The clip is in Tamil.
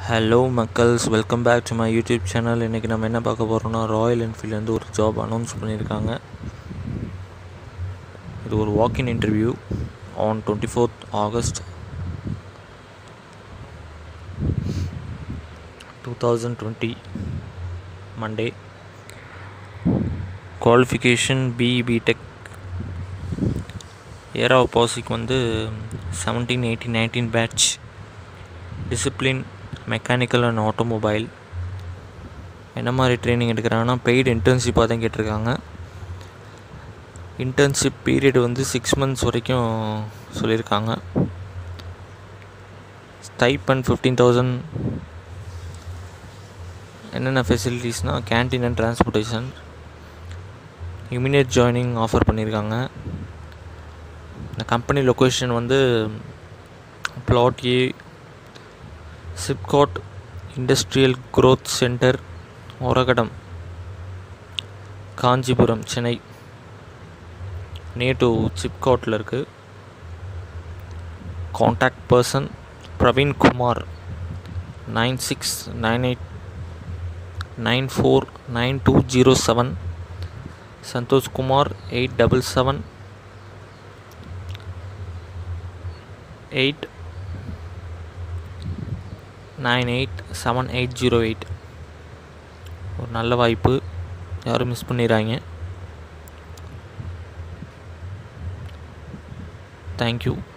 ஹலோ மக்கள்ஸ் welcome back to my YouTube channel இன்றைக்கி நம்ம என்ன பார்க்க போகிறோம்னா ராயல் என்ஃபீல்ட்லேருந்து ஒரு ஜாப் அனௌன்ஸ் பண்ணியிருக்காங்க இது ஒரு walk in interview on twenty fourth August two thousand twenty Monday qualification B B Tech year of passing வந்து seventeen eighteen nineteen batch discipline mechanical and automobile என்ன மாதிரி ட்ரைனிங் எடுக்கிறாங்கன்னா பெய்டு இன்டர்ன்ஷிப்பாக தான் கேட்டிருக்காங்க இன்டர்ன்ஷிப் பீரியட் வந்து சிக்ஸ் மந்த்ஸ் வரைக்கும் சொல்லியிருக்காங்க ஸ்டைப்பன் ஃபிஃப்டீன் தௌசண்ட் என்னென்ன ஃபெசிலிட்டிஸ்னால் canteen and transportation immediate joining offer பண்ணியிருக்காங்க இந்த கம்பெனி லொக்கேஷன் வந்து plot A SIPCOT industrial growth centre Oragadam Kanchipuram Chennai near to சிப்காட்டில் இருக்குது contact person Praveen Kumar nine six nine eight nine four nine two zero seven Santhosh Kumar eight double seven eight nine eight seven eight zero eight ஒரு நல்ல வாய்ப்பு யாரும் மிஸ் பண்ணிடுறாங்க தேங்க்யூ